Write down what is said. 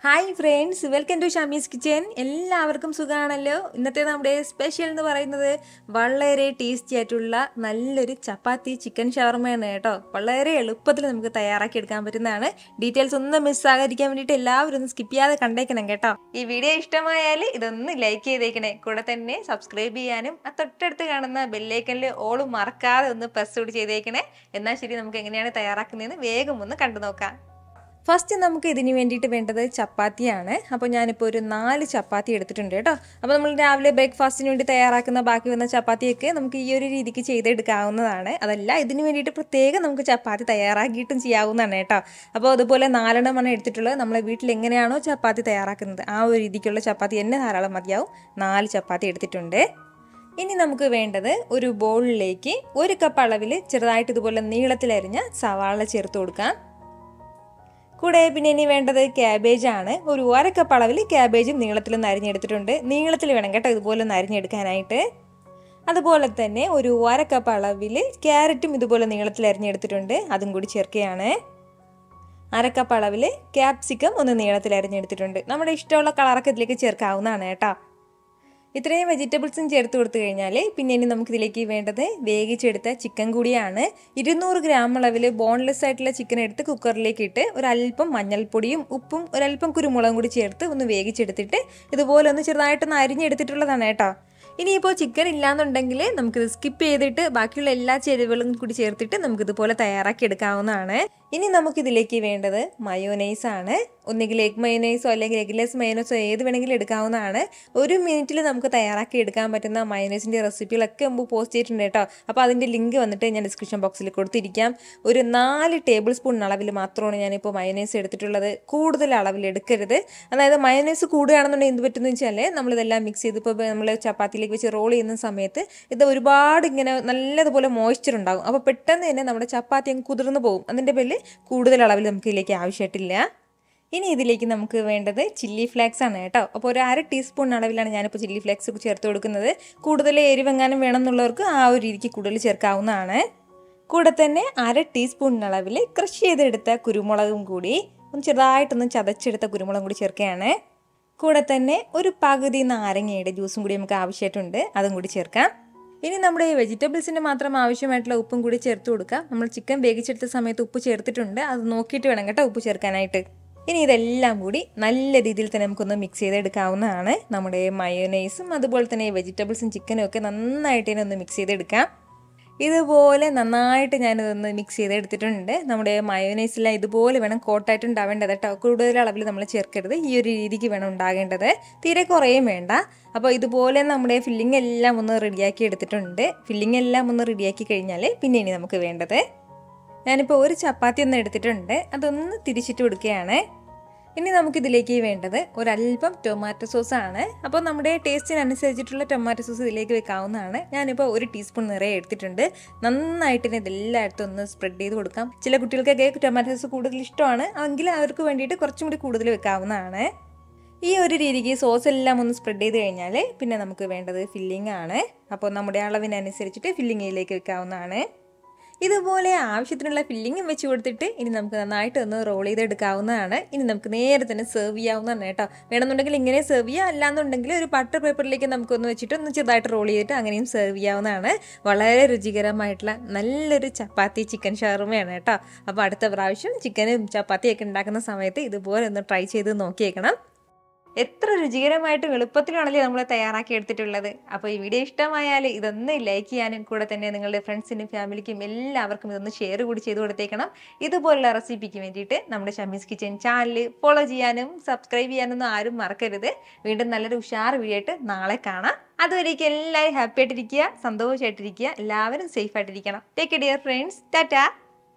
hi friends welcome to Shami's kitchen എല്ലാവർക്കും സുഖമാണല്ലോ ഇന്നത്തെ നമ്മുടെ സ്പെഷ്യൽ എന്ന് പറയുന്നത് വളരെ ടേസ്റ്റി ആയിട്ടുള്ള നല്ലൊരു ചപ്പാത്തി ചിക്കൻ ഷവർമയാണ് കേട്ടോ വളരെ എളുപ്പത്തിൽ നമുക്ക് തയ്യാറാക്കി എടുക്കാൻ പറ്റുന്നതാണ് ഡീറ്റെയിൽസ് ഒന്നും മിസ്സാകാതിരിക്കാൻ വേണ്ടിയിട്ട് എല്ലാവരും ഒന്ന് സ്കിപ്പ് ചെയ്യാതെ കണ്ടേക്കണം കേട്ടോ ഈ വീഡിയോ ഇഷ്ടമായാൽ ഇതൊന്ന് ലൈക്ക് ചെയ്തേക്കണേ കൂടെ തന്നെ സബ്സ്ക്രൈബ് ചെയ്യാനും ആ തൊട്ടടുത്ത് കാണുന്ന ബെല്ലൈക്കനിൽ ഓളും മറക്കാതെ ഒന്ന് പ്രസ് കൂടി ചെയ്തേക്കണേ എന്നാൽ ശരി നമുക്ക് എങ്ങനെയാണ് തയ്യാറാക്കുന്നതെന്ന് വേഗം ഒന്ന് കണ്ടു നോക്കാം ഫസ്റ്റ് നമുക്ക് ഇതിന് വേണ്ടിയിട്ട് വേണ്ടത് ചപ്പാത്തിയാണ് അപ്പോൾ ഞാനിപ്പോൾ ഒരു നാല് ചപ്പാത്തി എടുത്തിട്ടുണ്ട് കേട്ടോ അപ്പോൾ നമ്മൾ രാവിലെ ബ്രേക്ക്ഫാസ്റ്റിന് വേണ്ടി തയ്യാറാക്കുന്ന ബാക്കി വന്ന ചപ്പാത്തിയൊക്കെ നമുക്ക് ഈ ഒരു രീതിക്ക് ചെയ്തെടുക്കാവുന്നതാണ് അതല്ല ഇതിന് വേണ്ടിയിട്ട് പ്രത്യേകം നമുക്ക് ചപ്പാത്തി തയ്യാറാക്കിയിട്ടും ചെയ്യാവുന്നതാണ് കേട്ടോ അപ്പോൾ അതുപോലെ നാലെണ്ണമാണ് എടുത്തിട്ടുള്ളത് നമ്മളെ വീട്ടിൽ എങ്ങനെയാണോ ചപ്പാത്തി തയ്യാറാക്കുന്നത് ആ ഒരു രീതിക്കുള്ള ചപ്പാത്തി തന്നെ ധാരാളം മതിയാവും നാല് ചപ്പാത്തി എടുത്തിട്ടുണ്ട് ഇനി നമുക്ക് വേണ്ടത് ഒരു ബൗളിലേക്ക് ഒരു കപ്പ് അളവിൽ ചെറുതായിട്ട് ഇതുപോലെ നീളത്തിലരിഞ്ഞ സവാള ചേർത്ത് കൊടുക്കാം കൂടെ പിന്നെ ഇനി വേണ്ടത് ക്യാബേജ് ആണ് ഒരു അരക്കപ്പ് അളവിൽ ക്യാബേജും നീളത്തിൽ ഒന്ന് അരിഞ്ഞെടുത്തിട്ടുണ്ട് നീളത്തിൽ വേണം കേട്ടോ ഇതുപോലെ ഒന്ന് അരിഞ്ഞെടുക്കാനായിട്ട് അതുപോലെ തന്നെ ഒരു അരക്കപ്പ് അളവിൽ ക്യാരറ്റും ഇതുപോലെ നീളത്തിൽ അരിഞ്ഞെടുത്തിട്ടുണ്ട് അതും കൂടി ചേർക്കുകയാണ് അരക്കപ്പ് അളവിൽ ക്യാപ്സിക്കം ഒന്ന് നീളത്തിൽ അരിഞ്ഞെടുത്തിട്ടുണ്ട് നമ്മുടെ ഇഷ്ടമുള്ള കളറൊക്കെ ഇതിലേക്ക് ചേർക്കാവുന്നതാണ് കേട്ടോ ഇത്രയും വെജിറ്റബിൾസും ചേർത്ത് കൊടുത്തു കഴിഞ്ഞാൽ പിന്നെ ഇനി നമുക്കിതിലേക്ക് വേണ്ടത് വേവിച്ചെടുത്ത ചിക്കൻ കൂടിയാണ് ഇരുന്നൂറ് ഗ്രാം അളവിൽ ബോൺലെസ് ആയിട്ടുള്ള ചിക്കൻ എടുത്ത് കുക്കറിലേക്ക് ഇട്ട് ഒരല്പം മഞ്ഞൾപ്പൊടിയും ഉപ്പും ഒരല്പം കുരുമുളകും കൂടി ചേർത്ത് ഒന്ന് വേവിച്ചെടുത്തിട്ട് ഇതുപോലെ ഒന്ന് ചെറുതായിട്ടൊന്ന് അരിഞ്ഞെടുത്തിട്ടുള്ളതാണ് കേട്ടോ ഇനിയിപ്പോൾ ചിക്കൻ ഇല്ലാന്നുണ്ടെങ്കിൽ നമുക്കിത് സ്കിപ്പ് ചെയ്തിട്ട് ബാക്കിയുള്ള എല്ലാ ചേരുവകളും കൂടി ചേർത്തിട്ട് നമുക്കിതുപോലെ തയ്യാറാക്കി എടുക്കാവുന്നതാണ് ഇനി നമുക്കിതിലേക്ക് വേണ്ടത് മയോനൈസ് ആണ് ഒന്നുകിൽ എഗ് മയോനൈസോ അല്ലെങ്കിൽ എഗ്ലെസ് മയോനൈസോ ഏത് വേണമെങ്കിലും എടുക്കാവുന്നതാണ് ഒരു മിനിറ്റിൽ നമുക്ക് തയ്യാറാക്കി എടുക്കാൻ പറ്റുന്ന മയോനൈസിൻ്റെ റെസിപ്പികളൊക്കെ മുമ്പ് പോസ്റ്റ് ചെയ്തിട്ടുണ്ട് കേട്ടോ അപ്പോൾ അതിൻ്റെ ലിങ്ക് വന്നിട്ട് ഞാൻ ഡിസ്ക്രിപ്ഷൻ ബോക്സിൽ കൊടുത്തിരിക്കാം ഒരു നാല് ടേബിൾ സ്പൂൺ അളവിൽ മാത്രമാണ് ഞാനിപ്പോൾ മയോനൈസ് എടുത്തിട്ടുള്ളത് കൂടുതൽ അളവിൽ എടുക്കരുത് അതായത് മയോനൈസ് കൂടുകയാണെന്നുണ്ടെങ്കിൽ എന്ത് പറ്റുമെന്ന് വെച്ചാൽ നമ്മളിതെല്ലാം മിക്സ് ചെയ്ത് ഇപ്പോൾ നമ്മൾ ചപ്പാത്തിയിലേക്ക് വെച്ച് റോൾ ചെയ്യുന്ന സമയത്ത് ഇത് ഒരുപാട് ഇങ്ങനെ നല്ലതുപോലെ മോയ്സ്ചർ ഉണ്ടാകും അപ്പോൾ പെട്ടെന്ന് തന്നെ നമ്മുടെ ചപ്പാത്തി അങ്ങ് കുതിർന്നു പോകും അതിൻ്റെ പേരിൽ കൂടുതൽ അളവിൽ നമുക്ക് ഇതിലേക്ക് ആവശ്യമായിട്ടില്ല ഇനി ഇതിലേക്ക് നമുക്ക് വേണ്ടത് ചില്ലി ഫ്ലേക്സ് ആണ് കേട്ടോ അപ്പോൾ ഒരു അര ടീസ്പൂൺ അളവിലാണ് ഞാനിപ്പോൾ ചില്ലി ഫ്ലേക്സ് ചേർത്ത് കൊടുക്കുന്നത് കൂടുതൽ എരിവെങ്ങാനും വേണം എന്നുള്ളവർക്ക് ആ ഒരു രീതിക്ക് കൂടുതൽ ചേർക്കാവുന്നതാണ് കൂടെ തന്നെ അര ടീസ്പൂൺ അളവിൽ ക്രഷ് ചെയ്തെടുത്ത കുരുമുളകും കൂടി ഒന്ന് ചെറുതായിട്ടൊന്ന് ചതച്ചെടുത്ത കുരുമുളകും കൂടി ചേർക്കുകയാണ് കൂടെ തന്നെ ഒരു പകുതി നാരങ്ങയുടെ ജ്യൂസും കൂടി നമുക്ക് ആവശ്യമായിട്ടുണ്ട് അതും കൂടി ചേർക്കാം ഇനി നമ്മുടെ ഈ വെജിറ്റബിൾസിന് മാത്രം ആവശ്യമായിട്ടുള്ള ഉപ്പും കൂടി ചേർത്ത് കൊടുക്കാം നമ്മൾ ചിക്കൻ വേവിച്ചെടുത്ത സമയത്ത് ഉപ്പ് ചേർത്തിട്ടുണ്ട് അത് നോക്കിയിട്ട് വേണം കേട്ടോ ഉപ്പ് ചേർക്കാനായിട്ട് ഇനി ഇതെല്ലാം കൂടി നല്ല രീതിയിൽ തന്നെ നമുക്കൊന്ന് മിക്സ് ചെയ്തെടുക്കാവുന്നതാണ് നമ്മുടെ മയോനൈസും അതുപോലെ തന്നെ വെജിറ്റബിൾസും ചിക്കനും ഒക്കെ നന്നായിട്ട് തന്നെ ഒന്ന് മിക്സ് ചെയ്തെടുക്കാം ഇതുപോലെ നന്നായിട്ട് ഞാനിതൊന്ന് മിക്സ് ചെയ്തെടുത്തിട്ടുണ്ട് നമ്മുടെ മയോനൈസെല്ലാം ഇതുപോലെ വേണം കോട്ടായിട്ട് ഉണ്ടാവേണ്ടത് കേട്ടോ കൂടുതൽ അളവിൽ നമ്മൾ ചേർക്കരുത് ഈ ഒരു രീതിക്ക് വേണം ഉണ്ടാകേണ്ടത് തീരെ കുറേയും വേണ്ട അപ്പോൾ ഇതുപോലെ നമ്മുടെ ഫില്ലിംഗ് എല്ലാം ഒന്ന് റെഡിയാക്കി എടുത്തിട്ടുണ്ട് ഫില്ലിംഗ് എല്ലാം ഒന്ന് റെഡിയാക്കി കഴിഞ്ഞാൽ പിന്നെ ഇനി നമുക്ക് വേണ്ടത് ഞാനിപ്പോൾ ഒരു ചപ്പാത്തി ഒന്ന് എടുത്തിട്ടുണ്ട് അതൊന്ന് തിരിച്ചിട്ട് കൊടുക്കുകയാണ് ഇനി നമുക്കിതിലേക്ക് വേണ്ടത് ഒരല്പം ടൊമാറ്റോ സോസ് ആണ് അപ്പോൾ നമ്മുടെ ടേസ്റ്റിനനുസരിച്ചിട്ടുള്ള ടൊമാറ്റോ സോസ് ഇതിലേക്ക് വെക്കാവുന്നതാണ് ഞാനിപ്പോൾ ഒരു ടീസ്പൂൺ നിറയെ എടുത്തിട്ടുണ്ട് നന്നായിട്ട് തന്നെ ഇതെല്ലായിടത്തും ഒന്ന് സ്പ്രെഡ് ചെയ്ത് കൊടുക്കാം ചില കുട്ടികൾക്കൊക്കെ ടൊമാറ്റോ സോസ് കൂടുതൽ ഇഷ്ടമാണ് എങ്കിൽ അവർക്ക് വേണ്ടിയിട്ട് കുറച്ചും കൂടി കൂടുതൽ വെക്കാവുന്നതാണ് ഈ ഒരു രീതിക്ക് സോസ് എല്ലാം ഒന്ന് സ്പ്രെഡ് ചെയ്ത് കഴിഞ്ഞാൽ പിന്നെ നമുക്ക് വേണ്ടത് ഫില്ലിംഗ് ആണ് അപ്പോൾ നമ്മുടെ അളവിനനുസരിച്ചിട്ട് ഫില്ലിങ്ങിലേക്ക് വെക്കാവുന്നതാണ് ഇതുപോലെ ആവശ്യത്തിനുള്ള ഫില്ലിങ്ങും വെച്ച് കൊടുത്തിട്ട് ഇനി നമുക്ക് നന്നായിട്ട് ഒന്ന് റോൾ ചെയ്തെടുക്കാവുന്നതാണ് ഇനി നമുക്ക് നേരെ തന്നെ സെർവ് ചെയ്യാവുന്നതാണ് കേട്ടോ വേണമെന്നുണ്ടെങ്കിൽ ഇങ്ങനെ സെർവ് ചെയ്യാം അല്ലാന്നുണ്ടെങ്കിൽ ഒരു ബട്ടർ പേപ്പറിലേക്ക് നമുക്കൊന്ന് വെച്ചിട്ട് ഒന്ന് ചെറുതായിട്ട് റോൾ ചെയ്തിട്ട് അങ്ങനെയും സെർവ് ചെയ്യാവുന്നതാണ് വളരെ രുചികരമായിട്ടുള്ള നല്ലൊരു ചപ്പാത്തി ചിക്കൻ ഷവർമയാണ് കേട്ടോ അപ്പോൾ അടുത്ത പ്രാവശ്യം ചിക്കനും ചപ്പാത്തിയൊക്കെ ഉണ്ടാക്കുന്ന സമയത്ത് ഇതുപോലെ ഒന്ന് ട്രൈ ചെയ്ത് നോക്കിയേക്കണം എത്ര രുചികരമായിട്ടും എളുപ്പത്തിലാണല്ലേ നമ്മൾ തയ്യാറാക്കി എടുത്തിട്ടുള്ളത് അപ്പോൾ ഈ വീഡിയോ ഇഷ്ടമായാൽ ഇതൊന്ന് ലൈക്ക് ചെയ്യാനും കൂടെ തന്നെ നിങ്ങളുടെ ഫ്രണ്ട്സിനും ഫാമിലിക്കും എല്ലാവർക്കും ഇതൊന്ന് ഷെയർ കൂടി ചെയ്ത് കൊടുത്തേക്കണം ഇതുപോലുള്ള റെസിപ്പിക്ക് വേണ്ടിയിട്ട് നമ്മുടെ ഷമീസ് കിച്ചൻ ചാനൽ ഫോളോ ചെയ്യാനും സബ്സ്ക്രൈബ് ചെയ്യാനൊന്നും ആരും മറക്കരുത് വീണ്ടും നല്ലൊരു ഉഷാർ വീഡിയോ ആയിട്ട് നാളെ കാണാം അതുവരേക്കും എല്ലാവരും ഹാപ്പി ആയിട്ടിരിക്കുക സന്തോഷമായിട്ടിരിക്കുക എല്ലാവരും സേഫ് ആയിട്ടിരിക്കണം ടേക്ക് ഡിയർ ഫ്രണ്ട്സ് ടാറ്റാ